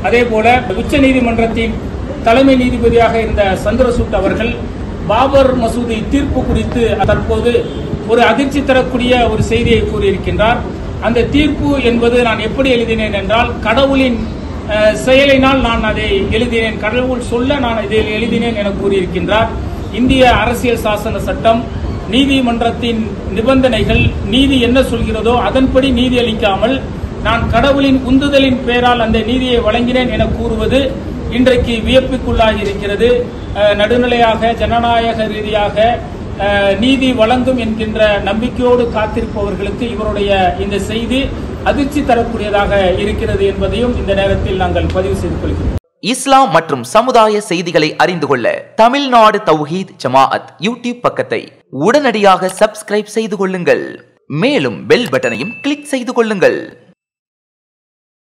அதே போல உச்ச நீதிமன்றத்தின் தலைமை நீதிபதியாக இருந்த சந்திரசூட் அவர்கள் பாபர் மசூதி தீர்ப்பு குறித்து தற்போது ஒரு அதிர்ச்சி தரக்கூடிய ஒரு செய்தியை கூறியிருக்கின்றார் அந்த தீர்ப்பு என்பது நான் எப்படி எழுதினேன் என்றால் கடவுளின் அஹ், செயலினால் நான் அதை எழுதினேன் கடவுள் சொல்ல நான் இதில் எழுதினேன் என கூறியிருக்கின்றார் இந்திய அரசியல் சாசன சட்டம் நீதிமன்றத்தின் நிபந்தனைகள் நீதி என்ன சொல்கிறதோ அதன்படி நீதி அளிக்காமல் நான் கடவுளின் உந்துதலின் பேரால் அந்த நீதியை வழங்கினேன் என கூறுவது இன்றைக்கு வியப்புக்குள்ளாகி இருக்கிறது அஹ், நடுநிலையாக ஜனநாயக ரீதியாக அஹ், நீதி வழங்கும் என்கின்ற நம்பிக்கையோடு காத்திருப்பவர்களுக்கு இவருடைய இந்த செய்தி அதிர்ச்சி தரக்கூடியதாக இருக்கிறது என்பதையும் இந்த நேரத்தில் நாங்கள் பதிவு செய்து கொள்கிறோம் இஸ்லாம் மற்றும் சமுதாய செய்திகளை அறிந்து கொள்ள தமிழ்நாடு தௌஹீத் ஜமாஅத் யூடியூப் பக்கத்தை உடனடியாக சப்ஸ்கிரைப் செய்து கொள்ளுங்கள் மேலும் பெல் பட்டனையும் கிளிக் செய்து கொள்ளுங்கள்